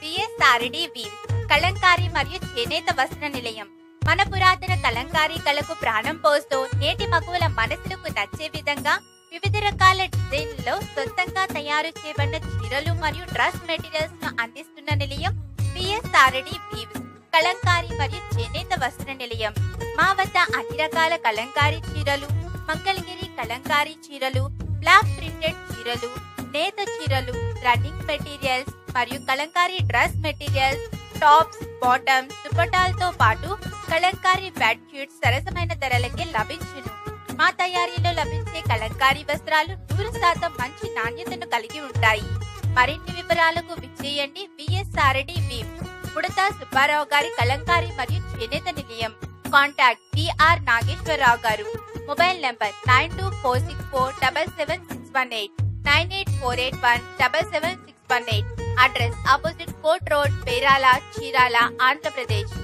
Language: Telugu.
విఎస్ఆర్డి వీవ్ కలంకారీ మరియు చేనేత వస్త్ర నిలయం మన పురాతన కలంకారీ కళకు ప్రాణం పోస్తూ నేటి మగువల మనసులకు నచ్చే విధంగా వివిధ రకాల డిజైన్లలో సొంతంగా తయారు చేయబడిన చీరలు మరియు డ్రెస్ మెటీరియల్స్ ను అందిస్తున్న నిలయం విఎస్ఆర్డి వీవ్స్ కలంకారీ మరియు చేనేత వస్త్ర నిలయం మా వద్ద అన్ని రకాల కలంకారీ చీరలు మంగళగిరి కలంకారీ చీరలు బ్లాక్ ప్రింటెడ్ చీరలు నేత చీరలు రన్నింగ్ మెటీరియల్స్ మరియు Kalamkari dress materials tops bottoms దుపటాలతో పాటు కలంకారీ బెడ్షీట్స్ సరసమైన ధరలకే లభించును మా తయారీలో లభించే కలంకారీ వస్త్రాలు నూరు శాతం మంచి నాణ్యతను కలిగి ఉంటాయి మరిన్ని వివరాలకు విచ్చేయండి విఎస్ఆర్డి వీవ్ ఉడత సుబ్బారావు గారి కలంకారీ మరియు చేనేత నిలయం కాంటాక్ట్ పిఆర్ నాగేశ్వరరావు గారు mobile number nine two four six four double seven six one eight nine eight four eight one double seven six one eight address opposite court road Perala Chirala Andhra Pradesh